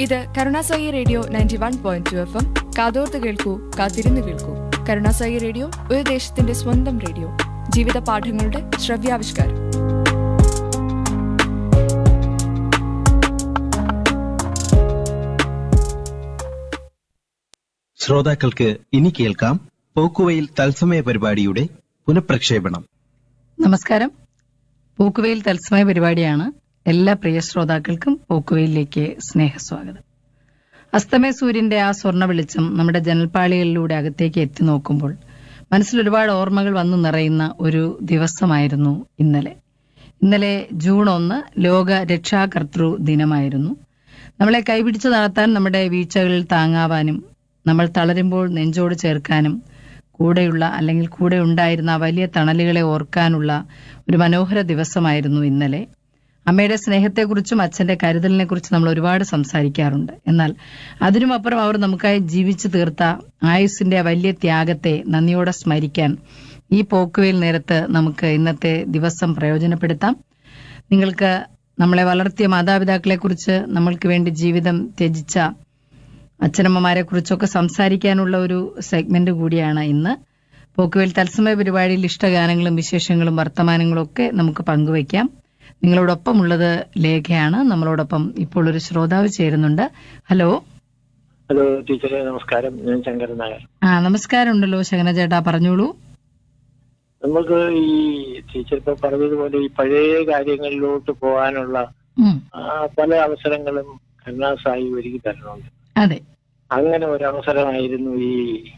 ഇത് Karunasai radio ninety one point two F M കാതോർത്ത് കേൾക്കൂ കാത്തിരുന്ന് കേൾക്കൂ കരുണാസായി റേഡിയോ ഒരു ദേശത്തിന്റെ സ്വന്തം റേഡിയോ ജീവിത പാഠങ്ങളുടെ ശ്രവ്യാവിഷ്കാരം ശ്രോതാക്കൾക്ക് ഇനി കേൾക്കാം പോക്കുവയിൽ തത്സമയ പരിപാടിയുടെ പുനഃപ്രക്ഷേപണം നമസ്കാരം പോക്കുവെയിൽ തത്സമയ പരിപാടിയാണ് എല്ലാ പ്രിയ ശ്രോതാക്കൾക്കും പോക്കുവെയിലേക്ക് സ്നേഹസ്വാഗതം അസ്തമയ സൂര്യന്റെ ആ സ്വർണ്ണ വെളിച്ചം നമ്മുടെ ജനൽപ്പാളികളിലൂടെ അകത്തേക്ക് എത്തി നോക്കുമ്പോൾ മനസ്സിൽ ഒരുപാട് ഓർമ്മകൾ വന്നു നിറയുന്ന ഒരു ദിവസമായിരുന്നു ഇന്നലെ ഇന്നലെ ജൂൺ ഒന്ന് ലോക രക്ഷാകർതൃ ദിനമായിരുന്നു നമ്മളെ കൈപിടിച്ച് നടത്താൻ നമ്മുടെ വീഴ്ചകളിൽ താങ്ങാവാനും നമ്മൾ തളരുമ്പോൾ നെഞ്ചോട് ചേർക്കാനും കൂടെയുള്ള അല്ലെങ്കിൽ കൂടെ ഉണ്ടായിരുന്ന ആ വലിയ തണലുകളെ ഓർക്കാനുള്ള ഒരു മനോഹര ദിവസമായിരുന്നു ഇന്നലെ അമ്മയുടെ സ്നേഹത്തെക്കുറിച്ചും അച്ഛന്റെ കരുതലിനെ കുറിച്ച് നമ്മൾ ഒരുപാട് സംസാരിക്കാറുണ്ട് എന്നാൽ അതിനുമപ്പുറം അവർ നമുക്കായി ജീവിച്ചു തീർത്ത ആയുസിന്റെ ആ വലിയ ത്യാഗത്തെ നന്ദിയോടെ സ്മരിക്കാൻ ഈ പോക്കുവയിൽ നേരത്ത് നമുക്ക് ഇന്നത്തെ ദിവസം പ്രയോജനപ്പെടുത്താം നിങ്ങൾക്ക് നമ്മളെ വളർത്തിയ മാതാപിതാക്കളെ കുറിച്ച് നമ്മൾക്ക് വേണ്ടി ജീവിതം ത്യജിച്ച അച്ഛനമ്മമാരെ കുറിച്ചൊക്കെ സംസാരിക്കാനുള്ള ഒരു സെഗ്മെന്റ് കൂടിയാണ് ഇന്ന് പോക്കുവേൽ തത്സമയ പരിപാടിയിൽ ഇഷ്ടഗാനങ്ങളും വിശേഷങ്ങളും വർത്തമാനങ്ങളും ഒക്കെ നമുക്ക് പങ്കുവയ്ക്കാം നിങ്ങളോടൊപ്പം ഉള്ളത് ലേഖയാണ് നമ്മളോടൊപ്പം ഇപ്പോൾ ഒരു ശ്രോതാവ് ചേരുന്നുണ്ട് ഹലോ ഹലോ ടീച്ചറെ നമസ്കാരം ഞാൻ ശങ്കരൻ നായർ ആ നമസ്കാരം ഉണ്ടല്ലോ ശകന ചേട്ടാ പറഞ്ഞോളൂ നമുക്ക് ഈ ടീച്ചർ ഇപ്പൊ പറഞ്ഞതുപോലെ ഈ പഴയ കാര്യങ്ങളിലോട്ട് പോകാനുള്ള ഉം, ആ, പല അവസരങ്ങളും കരുണാസായി ഒരുക്കി തരണമുണ്ട് അതെ അങ്ങനെ ഒരു അവസരമായിരുന്നു ഈ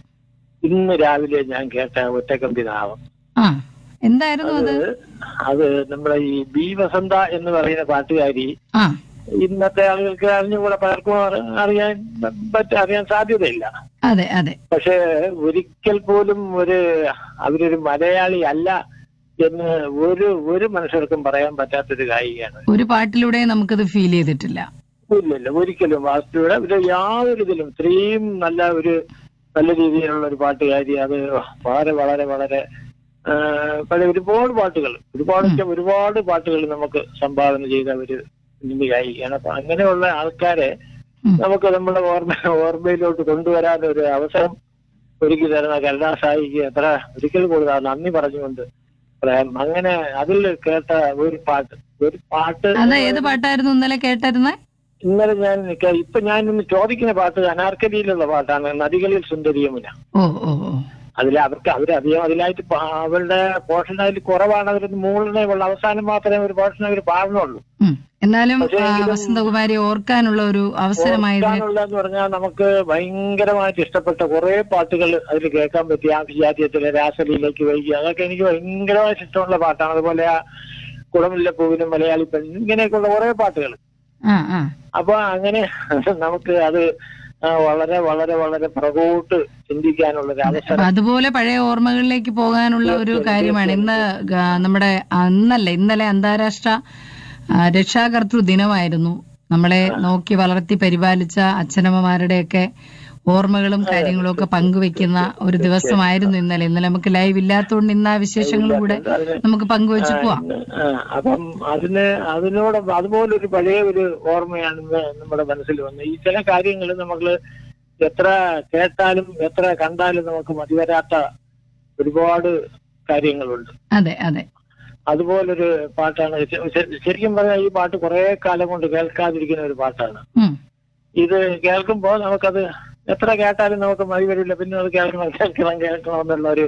ഇന്ന് രാവിലെ ഞാൻ കേട്ട ഒറ്റക്കമ്പി നാമം ആ എന്തായിരുന്നു അത് അത് നമ്മുടെ ഈ ബി വസന്ത എന്ന് പറയുന്ന പാട്ടുകാരി ആ ഇന്നത്തെ ആളുകൾക്ക് അറിഞ്ഞുകൂടെ പലർക്കും അറി- അറിയാൻ പറ്റ അറിയാൻ സാധ്യതയില്ല അതെ അതെ പക്ഷെ ഒരിക്കൽ പോലും ഒരു അവരൊരു മലയാളി അല്ല എന്ന് ഒരു ഒരു മനുഷ്യർക്കും പറയാൻ പറ്റാത്തൊരു ഗായികയാണ് ഒരു പാട്ടിലൂടെ നമുക്കത് ഫീൽ ചെയ്തിട്ടില്ല ഇല്ലില്ല ഒരിക്കലും വാസ്തുവിടെ ഒരു യാതൊരു ഇതിലും ഇത്രയും നല്ല ഒരു നല്ല രീതിയിലുള്ള ഒരു പാട്ടുകാരി അത് വളരെ വളരെ വളരെ ആ, പഴയ ഒരുപാട് പാട്ടുകൾ ഒരുപാട് വെച്ചാൽ ഒരുപാട് പാട്ടുകൾ നമുക്ക് സംഭാവന ചെയ്ത ഒരു ഹിന്ദി ഗായികയാണ് അപ്പൊ അങ്ങനെയുള്ള ആൾക്കാരെ ഉം. നമുക്ക് നമ്മുടെ ഓർമ്മ ഓർമ്മയിലോട്ട് കൊണ്ടുവരാൻ ഒരു അവസരം ഒരുക്കി തരുന്ന കരുണാസായിക്ക് എത്ര ഒരിക്കൽ കൂടുതൽ നന്ദി പറഞ്ഞുകൊണ്ട് പറയാം അങ്ങനെ അതിൽ കേട്ട ഒരു പാട്ട് ഒരു പാട്ട് അത് ഏത് പാട്ടായിരുന്നു ഇന്നലെ കേട്ടായിരുന്നേ ഇന്നലെ ഞാൻ നിക്ക- ഇപ്പൊ ഞാൻ ഇന്ന് ചോദിക്കുന്ന പാട്ട് അനാർക്കലിയിലുള്ള പാട്ടാണ് നദികളിൽ സുന്ദരിയമുന ഓ ഓ ഓ അതിൽ അവർക്ക് അവരധികം അതിലായിട്ട് പാ- അവരുടെ പോർഷൻ അതിൽ കുറവാണ് അവർ മൂളിനെ ഉള്ള അവസാനം മാത്രമേ ഒരു പോർഷൻ അവർ പാടുന്നുള്ളൂ ഉം. എന്നാലും പക്ഷേ ആ, എങ്കിലും- വസന്തകുമാരി ഓർക്കാനുള്ള ഒരു അവസരമായത് ഓർക്കാനുള്ളതെന്ന് പറഞ്ഞാൽ നമുക്ക് ഭയങ്കരമായിട്ട് ഇഷ്ടപ്പെട്ട കുറെ പാട്ടുകൾ അതിൽ കേൾക്കാൻ പറ്റി ആ വിജാത്യത്തിലെ രാസലിയിലേക്ക് വൈകി അതൊക്കെ എനിക്ക് ഭയങ്കരമായിട്ട് ഇഷ്ടമുള്ള പാട്ടാണ് അതുപോലെ ആ കുളമില്ല പൂവിനും മലയാളി പെണ്ണ് ഇങ്ങനെയൊക്കെയുള്ള കുറെ പാട്ടുകൾ ആ ആ അപ്പൊ അങ്ങനെ നമുക്ക് അത് ആ, വളരെ വളരെ വളരെ പുറകോട്ട് ചിന്തിക്കാനുള്ള ഒരു അവസരം അപ്പൊ അതുപോലെ പഴയ ഓർമ്മകളിലേക്ക് പോകാനുള്ള ഒരു കാര്യമാണ് ഇന്ന് ഗ- നമ്മുടെ അന്നല്ല ഇന്നലെ അന്താരാഷ്ട്ര ആ, രക്ഷാകർതൃ ദിനമായിരുന്നു നമ്മളെ നോക്കി വളർത്തി പരിപാലിച്ച അച്ഛനമ്മമാരുടെയൊക്കെ ഓർമ്മകളും കാര്യങ്ങളും ഒക്കെ പങ്കുവെക്കുന്ന ഒരു ദിവസമായിരുന്നു ഇന്നലെ ഇന്നലെ നമുക്ക് ലൈവ് ഇല്ലാത്തതുകൊണ്ട് ഇന്ന് ആ വിശേഷങ്ങൾ കൂടെ നമുക്ക് പങ്കുവെച്ച് പോവാം ആ, അപ്പം അതിന് അതിനോട് അതുപോലൊരു പഴയ ഒരു ഓർമ്മയാണ് ഇന്ന് നമ്മുടെ മനസ്സിൽ വന്നത് ഈ ചില കാര്യങ്ങൾ നമ്മൾ എത്ര കേട്ടാലും എത്ര കണ്ടാലും നമുക്ക് മതിവരാത്ത ഒരുപാട് കാര്യങ്ങളുണ്ട് അതെ അതെ അതുപോലൊരു പാട്ടാണ് ശ- ശ- ശരിക്കും പറഞ്ഞാൽ ഈ പാട്ട് കുറെ കാലം കൊണ്ട് കേൾക്കാതിരിക്കുന്ന ഒരു പാട്ടാണ് ഉം. ഇത് കേൾക്കുമ്പോൾ നമുക്കത് എത്ര കേട്ടാലും നമുക്ക് മതി വരില്ല പിന്നെ അത് കേൾക്കണം കേൾക്കണം കേൾക്കണം എന്നുള്ള ഒരു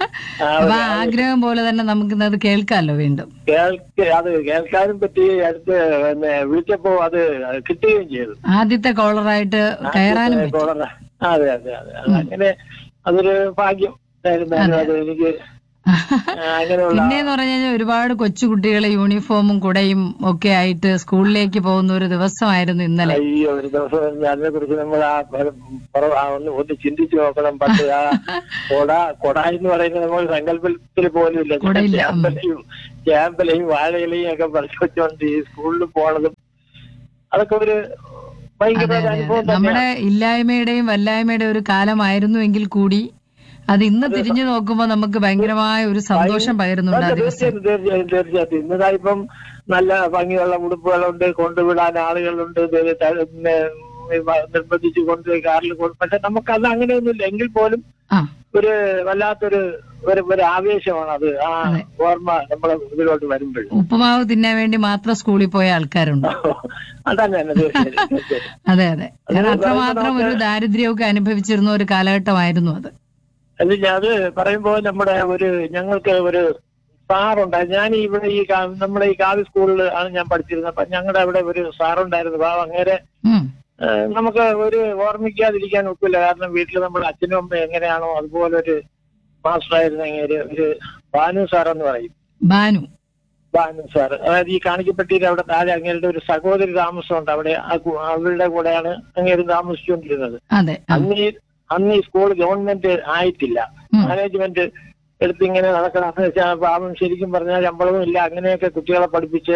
ആ, അപ്പൊ ഒരു ആ ആഗ്രഹം പോലെ തന്നെ നമുക്ക് അത് കേൾക്കാമല്ലോ വീണ്ടും കേൾക്ക് അത് കേൾക്കാനും പറ്റി അടുത്ത് പിന്നെ വിളിച്ചപ്പോ അത് കിട്ടുകയും ചെയ്തു ആദ്യത്തെ കോളറായിട്ട് കയറാനും പറ്റി കോളറ. അതെ അതെ അതെ അത് അങ്ങനെ അതൊരു ഭാഗ്യം ആയിരുന്നാലും അത് എനിക്ക് ആ, അങ്ങനെയുള്ള പിന്നെന്ന് പറഞ്ഞു കഴിഞ്ഞാൽ ഒരുപാട് കൊച്ചുകുട്ടികൾ യൂണിഫോമും കുടയും ഒക്കെ ആയിട്ട് സ്കൂളിലേക്ക് പോകുന്ന ഒരു ദിവസമായിരുന്നു ഇന്നലെ അയ്യോ ഒരു ദിവസം അതിനെ കുറിച്ച് നമ്മൾ ആ പര- പുറ- ആ ഒന്ന് ഒന്ന് ചിന്തിച്ചു നോക്കണം പണ്ട് ആ കൊട കൊട എന്ന് പറയുന്നത് നമ്മൾ സങ്കല്പത്തിൽ പോലും ഇല്ല കുടയില്ല. ഉം. ചാമ്പലയും ചാമ്പലയും വാഴയിലയും ഒക്കെ പറിച്ചു വെച്ചോണ്ട് ഈ സ്കൂളിൽ പോണതും അതൊക്കെ ഒരു ഭയങ്കര അതെ ഒരു അതെ അനുഭവം അതെ നമ്മുടെ ഇല്ലായ്മയുടെയും വല്ലായ്മയുടെയും ഒരു കാലമായിരുന്നു എങ്കിൽ കൂടി അത് ഇന്ന് തിരിഞ്ഞു നോക്കുമ്പോൾ നമുക്ക് ഭയങ്കരമായ ഒരു സന്തോഷം പകരുന്നുണ്ട് ആ അതെ, ദിവസം തീർച്ചയായിട്ടും തീർച്ചയായും തീർച്ചയായിട്ടും ഇന്നതാ ഇപ്പം നല്ല ഭംഗിയുള്ള ഉടുപ്പുകളുണ്ട് കൊണ്ടുവിടാൻ ആളുകളുണ്ട് ഇത് ത- പിന്നെ നിർബന്ധിച്ച് കൊണ്ടുപോയി കാറിൽ കൊണ്ട് പക്ഷെ നമുക്കത് അങ്ങനെയൊന്നുമില്ല എങ്കിൽ പോലും ആ ഒരു വല്ലാത്തൊരു ഒരു ഒരു ആവേശമാണ് അത് ആ അതെ. ഓർമ്മ നമ്മളെ ഇതിലോട്ട് വരുമ്പോൾ ഉപ്പുമാവ് തിന്നാൻ വേണ്ടി മാത്രം സ്കൂളിൽ പോയ ആൾക്കാരുണ്ട് അതന്നെ തന്നെ തീർച്ചയായും തീർച്ചയായും. അതെ അതെ കാരണം അത് അത്രമാത്രം ഒരു ദാരിദ്ര്യമൊക്കെ അനുഭവിച്ചിരുന്ന ഒരു കാലഘട്ടമായിരുന്നു അത് അത് ഞാൻ അത് പറയുമ്പോ നമ്മുടെ ഒരു ഞങ്ങൾക്ക് ഒരു സാറുണ്ടായിരുന്നു ഞാൻ ഇവിടെ ഈ കാ- നമ്മുടെ ഈ കാവി സ്കൂളിൽ ആണ് ഞാൻ പഠിച്ചിരുന്നത് അപ്പൊ ഞങ്ങളുടെ അവിടെ ഒരു സാറുണ്ടായിരുന്നു പാവം അങ്ങനെ ഉം. ഏഹ്, നമുക്ക് ഒരു ഓർമ്മിക്കാതിരിക്കാൻ ഒക്കില്ല കാരണം വീട്ടിൽ നമ്മുടെ അച്ഛനും അമ്മയും എങ്ങനെയാണോ അതുപോലെ ഒരു മാസ്റ്ററായിരുന്നു അങ്ങനെ ഒരു ഭാനു സാർ എന്ന് പറയും ബാനു ഭാനു സാർ അതായത് ഈ കാണിക്കപ്പെട്ടിട്ട് അവിടെ താഴെ അങ്ങേരുടെ ഒരു സഹോദരി താമസമുണ്ട് അവിടെ ആ കു- അവരുടെ കൂടെയാണ് അങ്ങേര് താമസിച്ചുകൊണ്ടിരുന്നത് അതെ ആ. അന്ന് ഈ അന്ന് ഈ സ്കൂൾ ഗവൺമെന്റ് ആയിട്ടില്ല ഉം. മാനേജ്മെന്റ് എടുത്ത് ഇങ്ങനെ നടക്കണം എന്ന് വെച്ചാൽ പാവം ശരിക്കും പറഞ്ഞാൽ ശമ്പളവും ഇല്ല അങ്ങനെയൊക്കെ കുട്ടികളെ പഠിപ്പിച്ച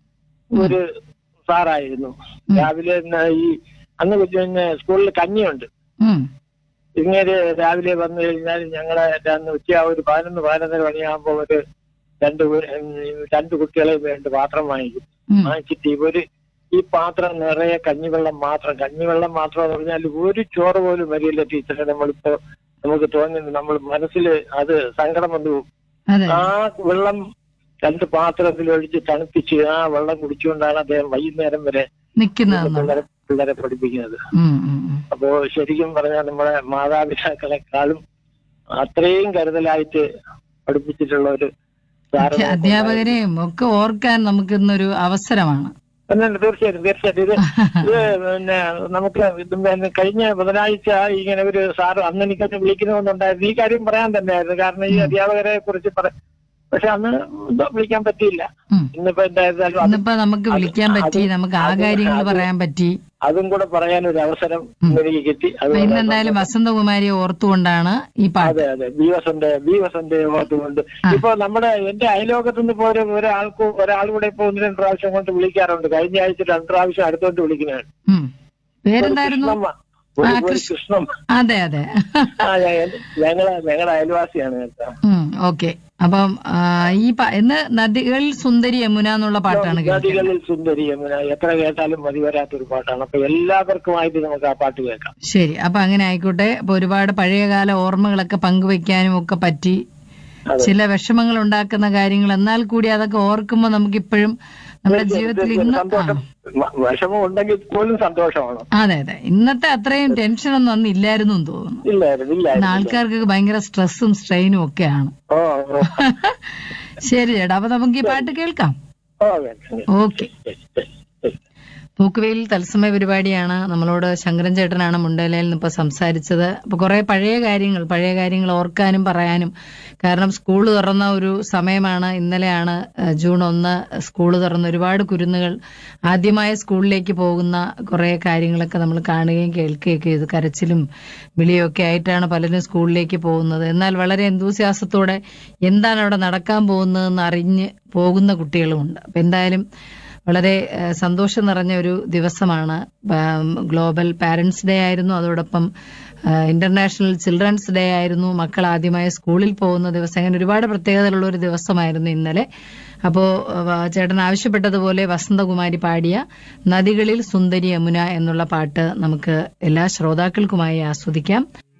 ഒരു സാറായിരുന്നു ഉം. രാവിലെ ഇന്ന് ഈ അന്ന് പിന്നെ സ്കൂളിൽ കഞ്ഞിയുണ്ട് ഉം. ഇങ്ങനെ രാവിലെ വന്നു കഴിഞ്ഞാൽ ഞങ്ങളെ അന്ന് ഉച്ച ഒരു പതിനൊന്ന് പതിനൊന്നര മണിയാകുമ്പോ ഒരു രണ്ട് പേ- ഉം, രണ്ട് കുട്ടികളെ വേണ്ടി പാത്രം വാങ്ങിക്കും ഉം. വാങ്ങിച്ചിട്ട് ഇവര് ഈ പാത്രം നിറയെ കഞ്ഞിവെള്ളം മാത്രം കഞ്ഞിവെള്ളം മാത്രം എന്ന് പറഞ്ഞാൽ ഒരു ചോറ് പോലും വരില്ല ടീച്ചറെ നമ്മളിപ്പോ നമുക്ക് തോന്നുന്നു നമ്മൾ മനസ്സിൽ അത് സങ്കടം വന്നു പോകും. അതെ ആ വെള്ളം രണ്ട് പാത്രത്തിൽ ഒഴിച്ച് തണുപ്പിച്ച് ആ വെള്ളം കുടിച്ചുകൊണ്ടാണ് അദ്ദേഹം വൈകുന്നേരം വരെ നിക്കുന്നതെന്നുള്ള പിള്ളേരെ പിള്ളേരെ പഠിപ്പിക്കുന്നത് ഉം, ഉം, ഉം. അപ്പോ ശരിക്കും പറഞ്ഞാൽ നമ്മുടെ മാതാപിതാക്കളെക്കാളും അത്രയും കരുതലായിട്ട് പഠിപ്പിച്ചിട്ടുള്ള ഒരു സാറ് അധ്യ- അധ്യാപകരെയും ഒക്കെ ഓർക്കാൻ നമുക്ക് ഇന്നൊരു അവസരമാണ് തന്നെ തീർച്ചയായിട്ടും തീർച്ചയായിട്ടും ഇത് ഇത് പിന്നെ നമുക്ക് ഇത് പിന്നെ കഴിഞ്ഞ ബുധനാഴ്ച ഇങ്ങനെ ഒരു സാറ് അന്ന് എനിക്കൊന്ന് വിളിക്കണമെന്നുണ്ടായിരുന്നു ഈ കാര്യം പറയാൻ തന്നെയായിരുന്നു കാരണം ഈ അധ്യാപകരെ കുറിച്ച് പറ പക്ഷെ അന്ന് എന്തോ വിളിക്കാൻ പറ്റിയില്ല ഉം. ഇന്നിപ്പോ എന്തായിരുന്നാലും അത് ഇന്നിപ്പോ നമുക്ക് വിളിക്കാൻ പറ്റി നമുക്ക് ആ അത് കാര്യങ്ങൾ അത് പറയാൻ പറ്റി അതും കൂടെ പറയാൻ ഒരു അവസരം എനിക്ക് കിട്ടി അത് അപ്പൊ ഇന്ന് എന്തായാലും വസന്തകുമാരിയെ ഓർത്തുകൊണ്ടാണ് ഈ പാട്ട് അതെ അതെ ബി വസന്റെ ബി വസന്റെ ഓർത്തുകൊണ്ട് ഇപ്പൊ നമ്മുടെ എന്റെ അയലോകത്ത് നിന്ന് ഇപ്പൊ ഒരു ഒരാൾക്ക് ഒരാൾ കൂടെ ഇപ്പൊ ഒന്ന് രണ്ട് പ്രാവശ്യം കൊണ്ട് വിളിക്കാറുണ്ട് കഴിഞ്ഞ ആഴ്ച രണ്ട് പ്രാവശ്യം അടുത്തോട്ട് വിളിക്കുന്നതാണ് ഉം. പേരെന്തായിരുന്നു കൃഷ്ണമ്മ ഒരു- ആ, ഒരു കൃഷ്ണ- കൃഷ്ണമ്മ അതെ അതെ ആ ഞാൻ- ഞങ്ങളെ ഞങ്ങളുടെ അയൽവാസിയാണ് കേട്ടോ ഓക്കെ അപ്പം ആ, ഈ പ- ഇന്ന് നദികൾ സുന്ദരി യമുന എന്നുള്ള പാട്ടാണ് കേൾക്കുന്നത് നദികളിൽ സുന്ദരി യമുന എത്ര കേട്ടാലും മതി വരാത്തൊരു പാട്ടാണ് അപ്പൊ എല്ലാവർക്കുമായിട്ട് നമുക്ക് ആ പാട്ട് കേൾക്കാം ശരി അപ്പൊ അങ്ങനെ ആയിക്കോട്ടെ അപ്പൊ ഒരുപാട് പഴയകാല ഓർമ്മകളൊക്കെ പങ്കുവെക്കാനും ഒക്കെ പറ്റി അതെ. ചില വിഷമങ്ങൾ ഉണ്ടാക്കുന്ന കാര്യങ്ങൾ എന്നാൽ കൂടി അതൊക്കെ ഓർക്കുമ്പോൾ നമുക്കിപ്പോഴും നമ്മുടെ ജീവിതത്തിൽ ഇന്ന് ആ, സന്തോഷം വ- വിഷമം ഉണ്ടെങ്കിൽ പോലും സന്തോഷമാണ് അതെ അതെ ഇന്നത്തെ അത്രയും ടെൻഷനൊന്നും അന്ന് ഇല്ലായിരുന്നു എന്ന് തോന്നുന്നു ഇല്ലായിരുന്നു ഇന്ന് ഇല്ലായിരുന്നു ആൾക്കാർക്ക് ഭയങ്കര സ്ട്രെസ്സും സ്ട്രെയിനും ഒക്കെയാണ് ഓ ഓ ശരി ചേട്ടാ അപ്പൊ നമുക്ക് ഈ പാട്ട് കേൾക്കാം ഓ വേണ്ട. ഓക്കെ പൂക്കുവയിൽ തത്സമയ പരിപാടിയാണ് നമ്മളോട് ശങ്കരൻ ചേട്ടനാണ് മുണ്ടേലയിൽ നിന്ന് ഇപ്പൊ സംസാരിച്ചത് അപ്പൊ കുറെ പഴയ കാര്യങ്ങൾ പഴയ കാര്യങ്ങൾ ഓർക്കാനും പറയാനും കാരണം സ്കൂൾ തുറന്ന ഒരു സമയമാണ് ഇന്നലെയാണ് ഏഹ്, ജൂൺ ഒന്ന് സ്കൂൾ തുറന്ന ഒരുപാട് കുരുന്നുകൾ ആദ്യമായ സ്കൂളിലേക്ക് പോകുന്ന കുറെ കാര്യങ്ങളൊക്കെ നമ്മൾ കാണുകയും കേൾക്കുകയൊക്കെ ചെയ്തു കരച്ചിലും വിളിയും ഒക്കെ ആയിട്ടാണ് പലരും സ്കൂളിലേക്ക് പോകുന്നത് എന്നാൽ വളരെ എന്തൂസ്യാസത്തോടെ എന്താണ് അവിടെ നടക്കാൻ പോകുന്നതെന്ന് അറിഞ്ഞ് പോകുന്ന കുട്ടികളുമുണ്ട് അപ്പൊ എന്തായാലും വളരെ ഏഹ്, സന്തോഷം നിറഞ്ഞ ഒരു ദിവസമാണ് ആം, ഗ്ലോബൽ പാരന്റ്സ് ഡേ ആയിരുന്നു അതോടൊപ്പം ഏഹ്, ഇന്റർനാഷണൽ ചിൽഡ്രൻസ് ഡേ ആയിരുന്നു മക്കൾ ആദ്യമായി സ്കൂളിൽ പോകുന്ന ദിവസം അങ്ങനെ ഒരുപാട് പ്രത്യേകതകളുള്ള ഒരു ദിവസമായിരുന്നു ഇന്നലെ അപ്പോ ഏഹ്, ചേട്ടൻ ആവശ്യപ്പെട്ടതുപോലെ വസന്തകുമാരി പാടിയ നദികളിൽ സുന്ദരി യമുന എന്നുള്ള പാട്ട് നമുക്ക് എല്ലാ ശ്രോതാക്കൾക്കുമായി ആസ്വദിക്കാം